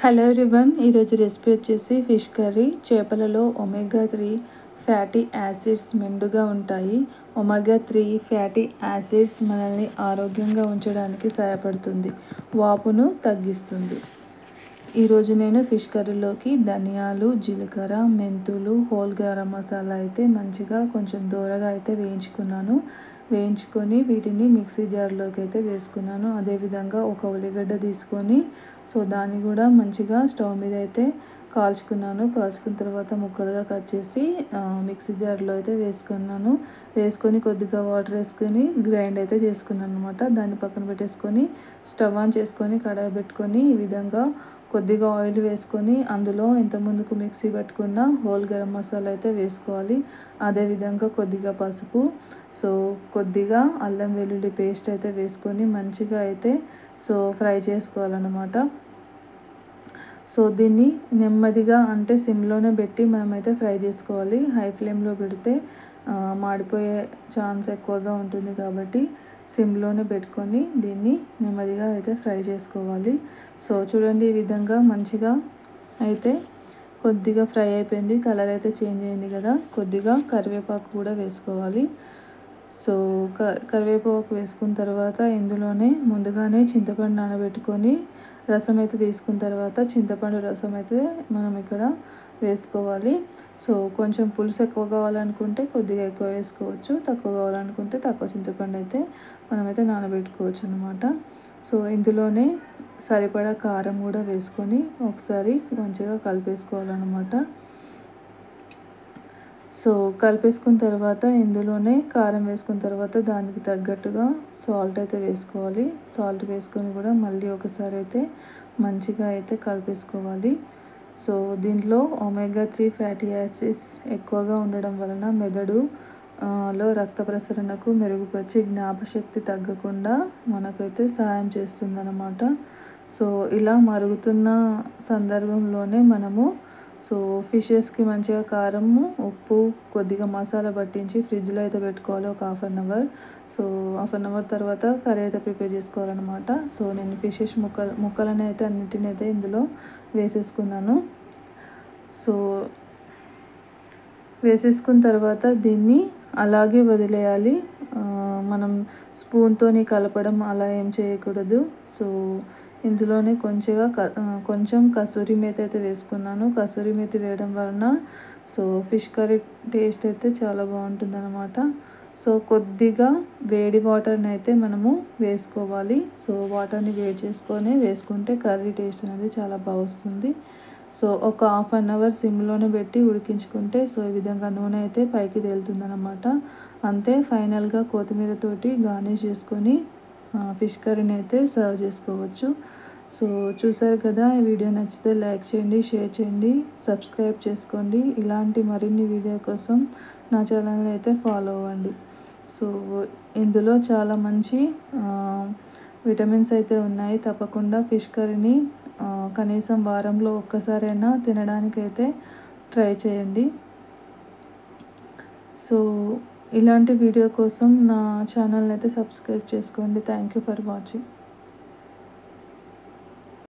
hello everyone ఈరోజు recipe వచ్చేసి fish curry చేపలలో ఒమేగా త్రీ ఫ్యాటీ యాసిడ్స్ మెండుగా ఉంటాయి ఒమేగా త్రీ ఫ్యాటీ యాసిడ్స్ మనల్ని ఆరోగ్యంగా ఉంచడానికి సహాయపడుతుంది వాపును తగ్గిస్తుంది ఈరోజు నేను ఫిష్ కర్రీలోకి ధనియాలు జీలకర్ర మెంతులు హోల్ గరం మసాలా అయితే మంచిగా కొంచెం దూరగా అయితే వేయించుకున్నాను వేయించుకొని వీటిని మిక్సీ జార్లోకి అయితే వేసుకున్నాను అదేవిధంగా ఒక ఉల్లిగడ్డ తీసుకొని సో దాన్ని కూడా మంచిగా స్టవ్ మీద అయితే కాల్చుకున్నాను కాల్చుకున్న తర్వాత ముక్కలుగా కట్ చేసి మిక్సీ జార్లో అయితే వేసుకున్నాను వేసుకొని కొద్దిగా వాటర్ వేసుకొని గ్రైండ్ అయితే చేసుకున్నాను అనమాట దాన్ని పక్కన పెట్టేసుకొని స్టవ్ ఆన్ చేసుకొని కడాయి పెట్టుకొని ఈ విధంగా కొద్దిగా ఆయిల్ వేసుకొని అందులో ఇంత ముందుకు మిక్సీ పట్టుకున్న హోల్ గరం మసాలా అయితే వేసుకోవాలి అదేవిధంగా కొద్దిగా పసుపు సో కొద్దిగా అల్లం వెల్లుల్లి పేస్ట్ అయితే వేసుకొని మంచిగా అయితే సో ఫ్రై చేసుకోవాలన్నమాట సో దీన్ని నెమ్మదిగా అంటే సిమ్లోనే పెట్టి మనమైతే ఫ్రై చేసుకోవాలి హై ఫ్లేమ్లో పెడితే మాడిపోయే ఛాన్స్ ఎక్కువగా ఉంటుంది కాబట్టి సిమ్లోనే పెట్టుకొని దీన్ని నెమ్మదిగా అయితే ఫ్రై చేసుకోవాలి సో చూడండి ఈ విధంగా మంచిగా అయితే కొద్దిగా ఫ్రై అయిపోయింది కలర్ అయితే చేంజ్ అయింది కదా కొద్దిగా కరివేపాకు కూడా వేసుకోవాలి సో క కరివేపాకు వేసుకున్న తర్వాత ఇందులోనే ముందుగానే చింతపండు నానబెట్టుకొని రసం అయితే తీసుకున్న తర్వాత చింతపండు రసం అయితే మనం ఇక్కడ వేసుకోవాలి సో కొంచెం పులుసు ఎక్కువ కావాలనుకుంటే కొద్దిగా ఎక్కువ వేసుకోవచ్చు తక్కువ కావాలనుకుంటే తక్కువ చింతపండు అయితే మనమైతే నానబెట్టుకోవచ్చు అనమాట సో ఇందులోనే సరిపడా కారం కూడా వేసుకొని ఒకసారి మంచిగా కలిపేసుకోవాలన్నమాట సో కలిపేసుకున్న తర్వాత ఇందులోనే కారం వేసుకున్న తర్వాత దానికి తగ్గట్టుగా సాల్ట్ అయితే వేసుకోవాలి సాల్ట్ వేసుకొని కూడా మళ్ళీ ఒకసారి అయితే మంచిగా అయితే కలిపేసుకోవాలి సో దీంట్లో ఒమేగా త్రీ ఫ్యాటీ యాసిడ్స్ ఎక్కువగా ఉండడం వలన మెదడు లో రక్త ప్రసరణకు మెరుగుపరిచి జ్ఞాపశక్తి తగ్గకుండా మనకైతే సహాయం చేస్తుందన్నమాట సో ఇలా మరుగుతున్న సందర్భంలోనే మనము సో ఫిషెస్కి మంచిగా కారము ఉప్పు కొద్దిగా మసాలా పట్టించి ఫ్రిడ్జ్లో అయితే పెట్టుకోవాలి ఒక half an hour so half an hour తర్వాత కర్రీ అయితే ప్రిపేర్ చేసుకోవాలన్నమాట సో నేను ఫిషెస్ ముక్కలు ముక్కలని అయితే అన్నిటిని అయితే ఇందులో వేసేసుకున్నాను సో వేసేసుకున్న తర్వాత దీన్ని అలాగే వదిలేయాలి మనం స్పూన్తోని కలపడం అలా ఏం చేయకూడదు సో ఇందులోనే కొంచెంగా కొంచెం కసూరి మేతి అయితే వేసుకున్నాను కసూరి మేతి వేయడం వలన సో ఫిష్ కర్రీ టేస్ట్ అయితే చాలా బాగుంటుంది అనమాట సో కొద్దిగా వేడి వాటర్ని అయితే మనము వేసుకోవాలి సో వాటర్ని వేడి చేసుకొని వేసుకుంటే కర్రీ టేస్ట్ అనేది చాలా బాగా వస్తుంది సో ఒక హాఫ్ అన్ అవర్ సిమ్లోనే పెట్టి ఉడికించుకుంటే సో ఈ విధంగా నూనె అయితే పైకి తేలుతుందన్నమాట అంతే ఫైనల్గా కొత్తిమీరతోటి గార్నిష్ చేసుకొని ఫిష్ కర్రీని అయితే సర్వ్ చేసుకోవచ్చు సో చూసారు కదా ఈ వీడియో నచ్చితే లైక్ చేయండి షేర్ చేయండి సబ్స్క్రైబ్ చేసుకోండి ఇలాంటి మరిన్ని వీడియో కోసం నా ఛానల్ అయితే ఫాలో అవ్వండి సో ఇందులో చాలా మంచి విటమిన్స్ అయితే ఉన్నాయి తప్పకుండా ఫిష్ కర్రీని కనీసం వారంలో ఒక్కసారైనా తినడానికి అయితే ట్రై చేయండి సో ఇలాంటి వీడియో కోసం నా ఛానల్ని అయితే సబ్స్క్రైబ్ చేసుకోండి థ్యాంక్ యూ ఫర్ వాచింగ్